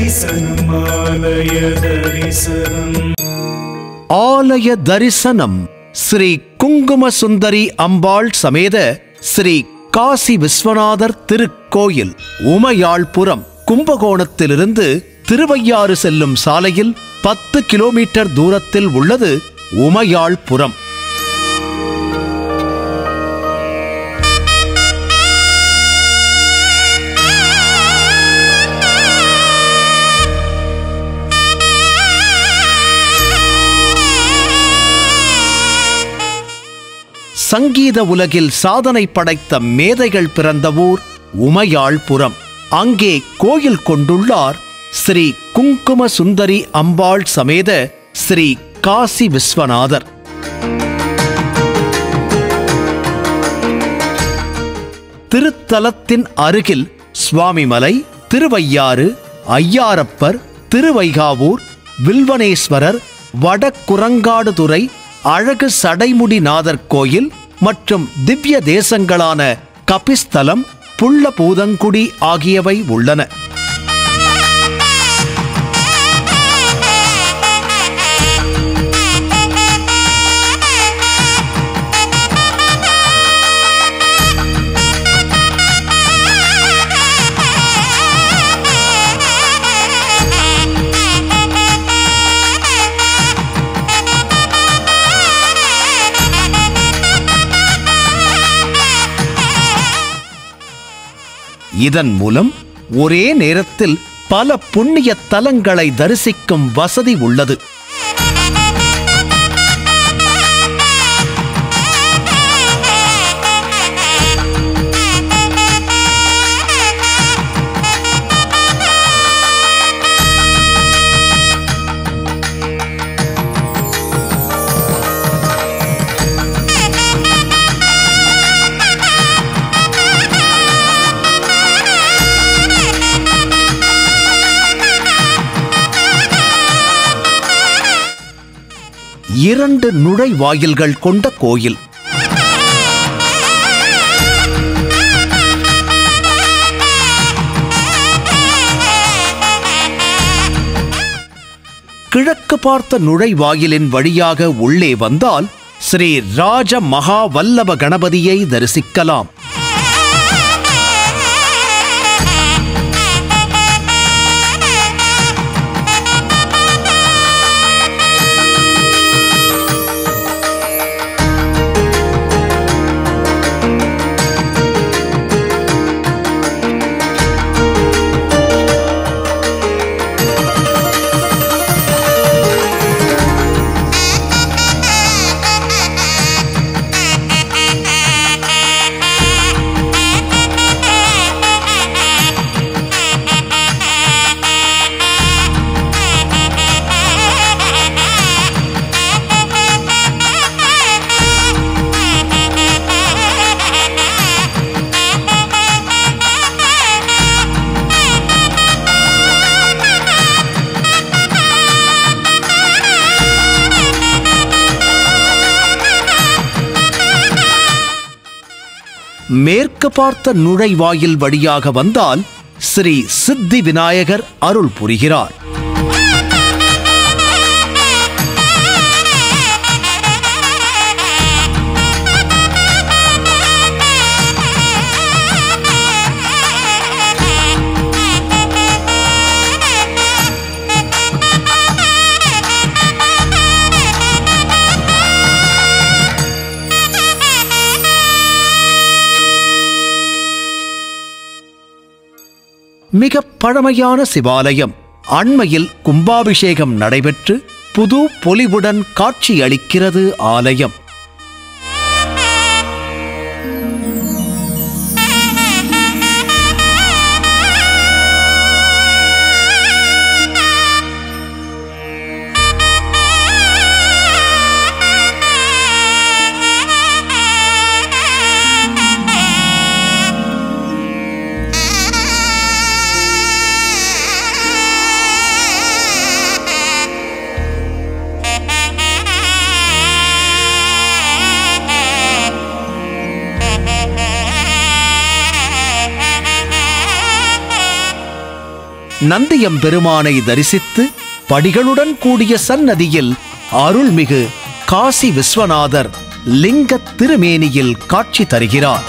தரிசனம் ஆலய தரிசனம் ஆலய தரிசனம் ஸ்ரீ குங்கும சுந்தரி அம்பாள் சமேத ஸ்ரீ காசி விஸ்வநாதர் திருக்கோயில் உமையாள்புரம் கும்பகோணத்திலிருந்து திருவையாறு செல்லும் சாலையில் பத்து கிலோமீட்டர் தூரத்தில் உள்ளது உமையாள்புரம் சங்கீத உலகில் சாதனை படைத்த மேதைகள் பிறந்த ஊர் உமையாள்புரம் அங்கே கோயில் கொண்டுள்ளார் ஸ்ரீ குங்கும சுந்தரி அம்பாள் சமேத ஸ்ரீ காசி விஸ்வநாதர் திருத்தலத்தின் அருகில் சுவாமிமலை திருவையாறு ஐயாரப்பர் திருவைகாவூர் வில்வனேஸ்வரர் வடக்குரங்காடுதுறை அழகு சடைமுடிநாதர் கோயில் மற்றும் திவ்ய தேசங்களான கபிஸ்தலம் புள்ளபூதங்குடி ஆகியவை உள்ளன இதன் மூலம் ஒரே நேரத்தில் பல புண்ணிய தலங்களை தரிசிக்கும் வசதி உள்ளது இரண்டு நுழைவாயில்கள் கொண்ட கோயில் கிழக்கு பார்த்த நுழைவாயிலின் வழியாக உள்ளே வந்தால் ஸ்ரீ ராஜ மகா வல்லப கணபதியை தரிசிக்கலாம் மேற்கு பார்த்த நுழைவாயில் வழியாக வந்தால் ஸ்ரீ சித்தி விநாயகர் அருள் புரிகிறார் மிக பழமையான சிவாலயம் அண்மையில் கும்பாபிஷேகம் நடைபெற்று புது பொலிவுடன் காட்சியளிக்கிறது ஆலயம் Thank you. நந்தியம்பெருமானை தரிசித்து படிகளுடன் கூடிய சன்னதியில் அருள்மிகு காசி விஸ்வநாதர் லிங்க திருமேனியில் காட்சி தருகிறார்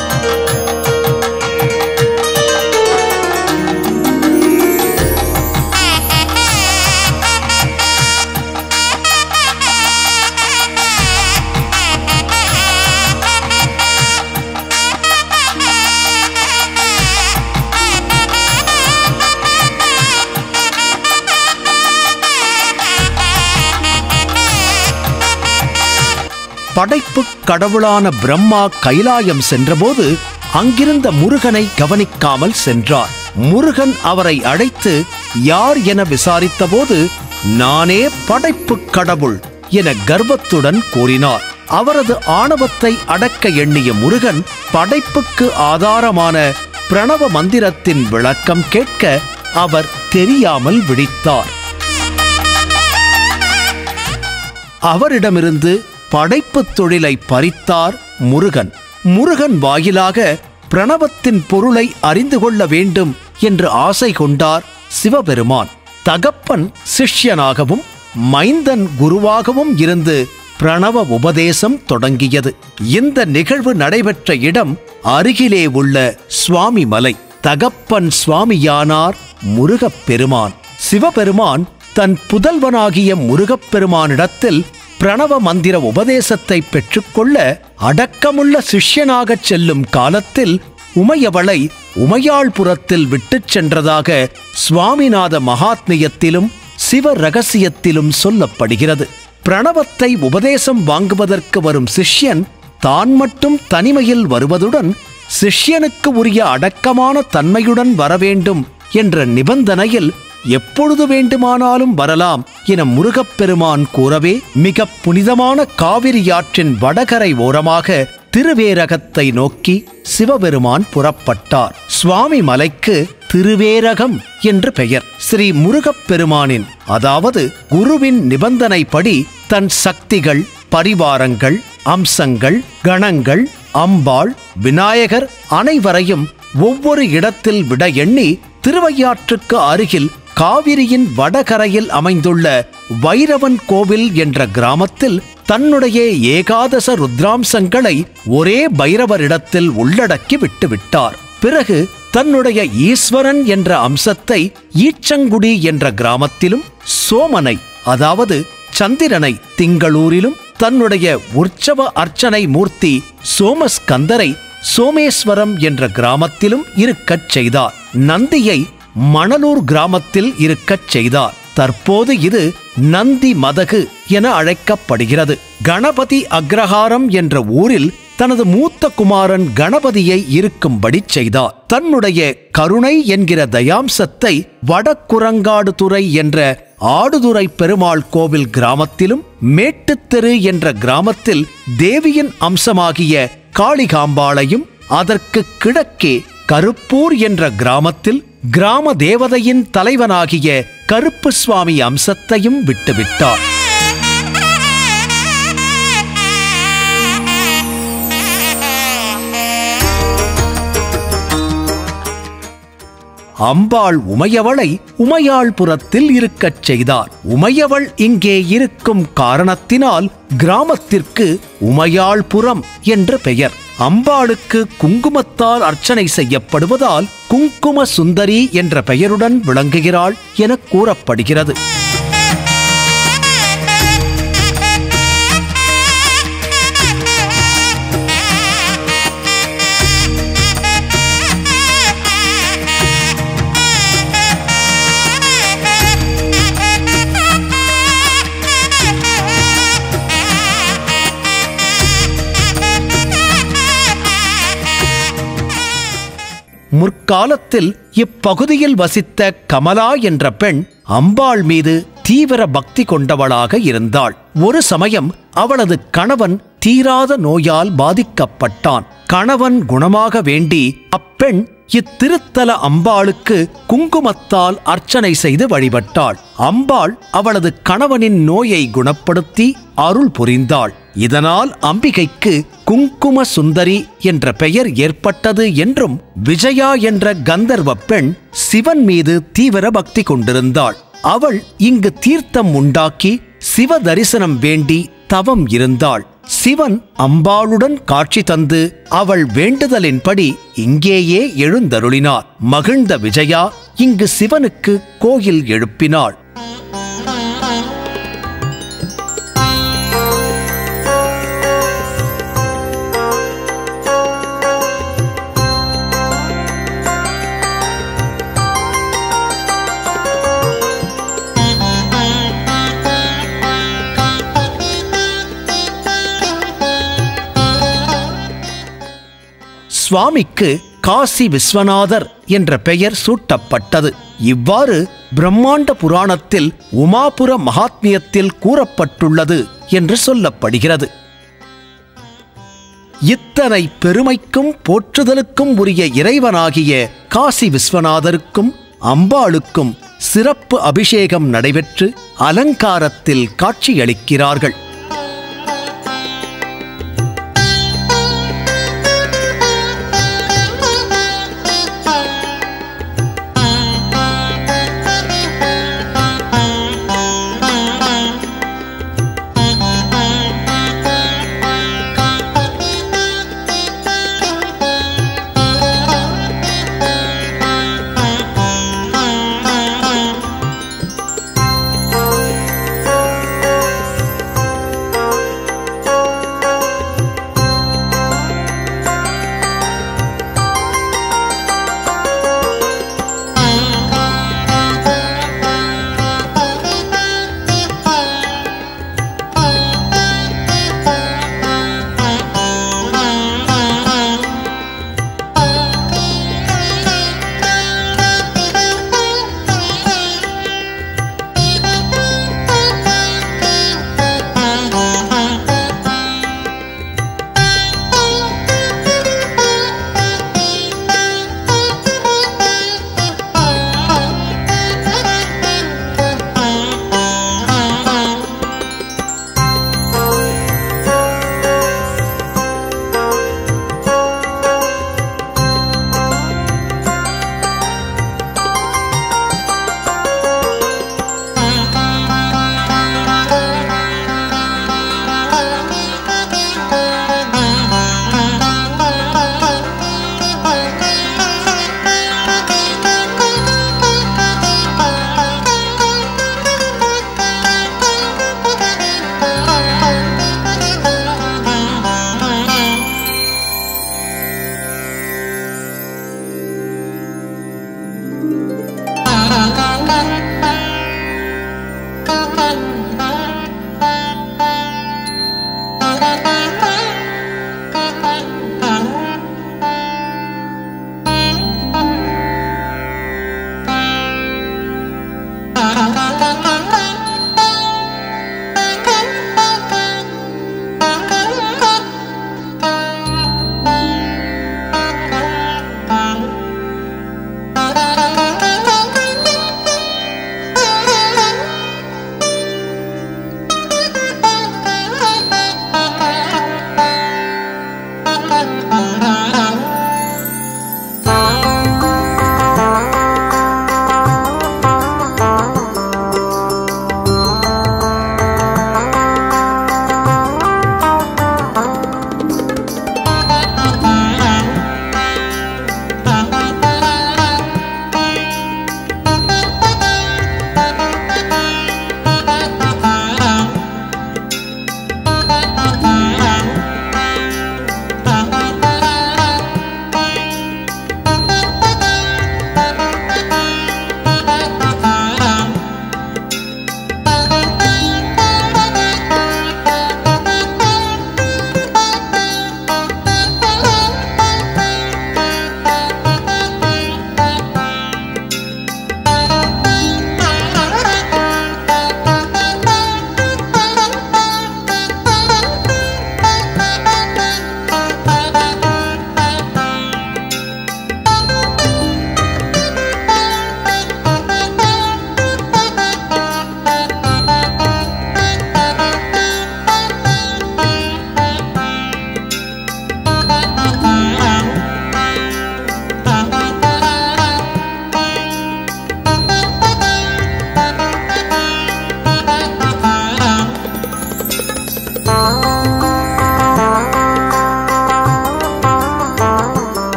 படைப்பு கடவுளான பிரம்மா கைலாயம் சென்றபோது அங்கிருந்த முருகனை கவனிக்காமல் சென்றார் முருகன் அவரை அழைத்து யார் என விசாரித்தபோது நானே படைப்பு கடவுள் என கர்வத்துடன் கூறினார் அவரது ஆணவத்தை அடக்க எண்ணிய முருகன் படைப்புக்கு ஆதாரமான பிரணவ மந்திரத்தின் விளக்கம் கேட்க அவர் தெரியாமல் விழித்தார் அவரிடமிருந்து படைப்புத் தொழிலை பறித்தார் முருகன் முருகன் வாயிலாக பிரணவத்தின் பொருளை அறிந்து கொள்ள வேண்டும் என்று ஆசை கொண்டார் சிவபெருமான் தகப்பன் சிஷ்யனாகவும் மைந்தன் குருவாகவும் இருந்து பிரணவ உபதேசம் தொடங்கியது இந்த நிகழ்வு நடைபெற்ற இடம் அருகிலே உள்ள சுவாமி மலை தகப்பன் சுவாமியானார் முருகப் பெருமான் சிவபெருமான் தன் புதல்வனாகிய முருகப்பெருமானிடத்தில் பிரணவ மந்திர உபதேசத்தை பெற்றுக்கொள்ள அடக்கமுள்ள சிஷ்யனாகச் செல்லும் காலத்தில் உமையவளை உமையாள்புரத்தில் விட்டுச் சென்றதாக சுவாமிநாத மகாத்மியத்திலும் சிவ ரகசியத்திலும் சொல்லப்படுகிறது பிரணவத்தை உபதேசம் வாங்குவதற்கு வரும் சிஷ்யன் தான் மட்டும் தனிமையில் வருவதுடன் சிஷ்யனுக்கு உரிய அடக்கமான தன்மையுடன் வரவேண்டும் என்ற நிபந்தனையில் எப்பொழுது வேண்டுமானாலும் வரலாம் என முருகப்பெருமான் கூறவே மிக புனிதமான காவிரி ஆற்றின் வடகரை ஓரமாக திருவேரகத்தை நோக்கி சிவபெருமான் புறப்பட்டார் சுவாமி மலைக்கு திருவேரகம் என்று பெயர் ஸ்ரீ முருகப்பெருமானின் அதாவது குருவின் நிபந்தனைப்படி தன் சக்திகள் பரிவாரங்கள் அம்சங்கள் கணங்கள் அம்பாள் விநாயகர் அனைவரையும் ஒவ்வொரு இடத்தில் விட எண்ணி திருவையாற்றுக்கு அருகில் காவிரியின் வடகரையில் அமைந்துள்ள வைரவன் கோவில் என்ற கிராமத்தில் தன்னுடைய ஏகாதச ருத்ராம்சங்களை ஒரே பைரவரிடத்தில் உள்ளடக்கி விட்டுவிட்டார் பிறகு தன்னுடைய ஈஸ்வரன் என்ற அம்சத்தை ஈச்சங்குடி என்ற கிராமத்திலும் சோமனை அதாவது சந்திரனை திங்களூரிலும் தன்னுடைய உற்சவ அர்ச்சனை மூர்த்தி சோமஸ்கந்தரை சோமேஸ்வரம் என்ற கிராமத்திலும் இருக்கச் செய்தார் நந்தியை மணலூர் கிராமத்தில் இருக்கச் செய்தார் தற்போது இது நந்தி மதகு என அழைக்கப்படுகிறது கணபதி அக்ரஹாரம் என்ற ஊரில் தனது மூத்த குமாரன் கணபதியை இருக்கும்படி செய்தார் தன்னுடைய கருணை என்கிற தயாம்சத்தை வடக்குரங்காடு துறை என்ற ஆடுதுறை பெருமாள் கோவில் கிராமத்திலும் மேட்டுத்தெரு என்ற கிராமத்தில் தேவியின் அம்சமாகிய காளிகாம்பாளையும் அதற்கு கிழக்கே கருப்பூர் என்ற கிராமத்தில் கிராம தேவதையின் தலைவனாகிய கருப்பு சுவாமி அம்சத்தையும் விட்டுவிட்டார் அம்பாள் உமையவளை உமையாள்புரத்தில் இருக்கச் செய்தார் உமையவள் இங்கே இருக்கும் காரணத்தினால் கிராமத்திற்கு உமையாள்புரம் என்று பெயர் அம்பாளுக்கு குங்குமத்தால் அர்ச்சனை செய்யப்படுவதால் குங்கும சுந்தரி என்ற பெயருடன் விளங்குகிறாள் என கூறப்படுகிறது முற்காலத்தில் இப்பகுதியில் வசித்த கமலா என்ற பெண் அம்பாள் மீது தீவிர பக்தி கொண்டவளாக இருந்தாள் ஒரு சமயம் அவளது கணவன் தீராத நோயால் பாதிக்கப்பட்டான் கணவன் குணமாக வேண்டி அப்பெண் இத்திருத்தல அம்பாளுக்கு குங்குமத்தால் அர்ச்சனை செய்து வழிபட்டாள் அம்பாள் அவளது கணவனின் நோயை குணப்படுத்தி அருள் புரிந்தாள் இதனால் அம்பிகைக்கு குங்கும சுந்தரி என்ற பெயர் ஏற்பட்டது என்றும் விஜயா என்ற கந்தர்வ பெண் சிவன் மீது தீவிர பக்தி கொண்டிருந்தாள் அவள் இங்கு தீர்த்தம் உண்டாக்கி சிவ தரிசனம் வேண்டி தவம் இருந்தாள் சிவன் அம்பாளுடன் காட்சி தந்து அவள் வேண்டுதலின்படி இங்கேயே எழுந்தருளினார் மகிழ்ந்த விஜயா இங்கு சிவனுக்கு கோயில் எழுப்பினாள் சுவாமிக்கு காசி விஸ்வநாதர் என்ற பெயர் சூட்டப்பட்டது இவ்வாறு பிரம்மாண்ட புராணத்தில் உமாபுர மகாத்மியத்தில் கூறப்பட்டுள்ளது என்று சொல்லப்படுகிறது இத்தனை பெருமைக்கும் போற்றுதலுக்கும் உரிய இறைவனாகிய காசி விஸ்வநாதருக்கும் அம்பாளுக்கும் சிறப்பு அபிஷேகம் நடைபெற்று அலங்காரத்தில் காட்சியளிக்கிறார்கள்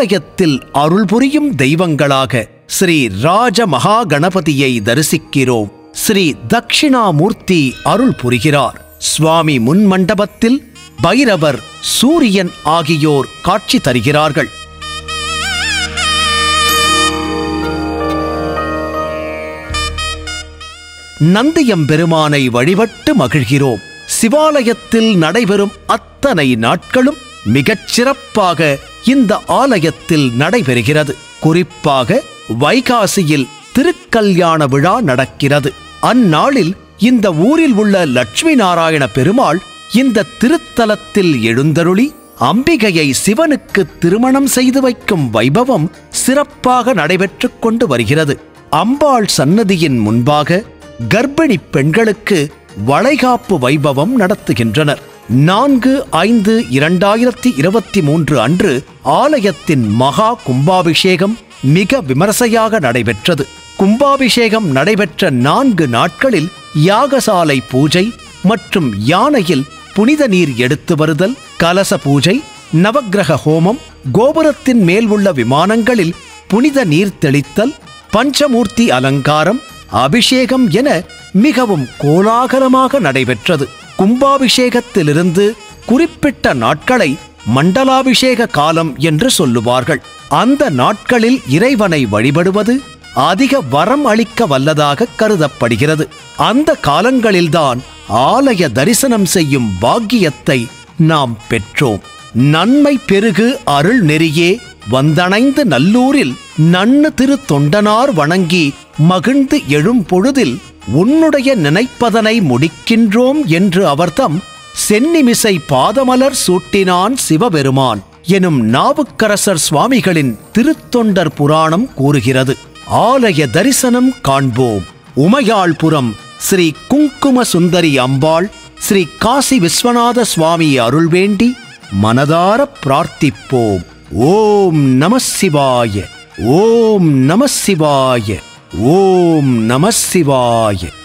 ஆலயத்தில் அருள் புரியும் தெய்வங்களாக ஸ்ரீ ராஜ மகா கணபதியை தரிசிக்கிறோம் ஸ்ரீ தட்சிணாமூர்த்தி அருள் புரிகிறார் சுவாமி முன் மண்டபத்தில் பைரவர் சூரியன் ஆகியோர் காட்சி தருகிறார்கள் நந்தியம்பெருமானை வழிபட்டு மகிழ்கிறோம் சிவாலயத்தில் நடைபெறும் அத்தனை நாட்களும் மிகச் சிறப்பாக இந்த ஆலயத்தில் நடைபெறுகிறது குறிப்பாக வைகாசியில் திருக்கல்யாண விழா நடக்கிறது அந்நாளில் இந்த ஊரில் உள்ள லட்சுமி நாராயண பெருமாள் இந்த திருத்தலத்தில் எழுந்தருளி அம்பிகையை சிவனுக்கு திருமணம் செய்து வைக்கும் வைபவம் சிறப்பாக நடைபெற்றுக் கொண்டு வருகிறது அம்பாள் சன்னதியின் முன்பாக கர்ப்பிணி பெண்களுக்கு வளைகாப்பு வைபவம் நடத்துகின்றனர் நான்கு ஐந்து இரண்டாயிரத்தி இருபத்தி மூன்று அன்று ஆலயத்தின் மகா கும்பாபிஷேகம் மிக விமர்சையாக நடைபெற்றது கும்பாபிஷேகம் நடைபெற்ற நான்கு நாட்களில் யாகசாலை பூஜை மற்றும் யானையில் புனித நீர் எடுத்து வருதல் கலச பூஜை நவக்கிரக ஹோமம் கோபுரத்தின் மேல் உள்ள விமானங்களில் புனித நீர் தெளித்தல் பஞ்சமூர்த்தி அலங்காரம் அபிஷேகம் என மிகவும் கோலாகலமாக நடைபெற்றது கும்பாபிஷேகத்திலிருந்து குறிப்பிட்ட நாட்களை மண்டலாபிஷேக காலம் என்று சொல்லுவார்கள் அந்த நாட்களில் இறைவனை வழிபடுவது அதிக வரம் அளிக்க வல்லதாக கருதப்படுகிறது அந்த காலங்களில்தான் ஆலய தரிசனம் செய்யும் பாக்கியத்தை நாம் பெற்றோம் நன்மை பெருகு அருள் நெறியே வந்தணைந்து நல்லூரில் நன்னு திரு தொண்டனார் வணங்கி மகிழ்ந்து எழும் பொழுதில் உன்னுடைய நினைப்பதனை முடிக்கின்றோம் என்று அவர்தம் சென்னிமிசை பாதமலர் சூட்டினான் சிவபெருமான் எனும் நாவுக்கரசர் சுவாமிகளின் திருத்தொண்டர் புராணம் கூறுகிறது ஆலய தரிசனம் காண்போம் உமையாள்புரம் ஸ்ரீ குங்கும சுந்தரி அம்பாள் ஸ்ரீ காசி விஸ்வநாத சுவாமி அருள் வேண்டி மனதார பிரார்த்திப்போம் ஓம் நம சிவாய ஓம் நம சிவாய ஓம் நம சிவாய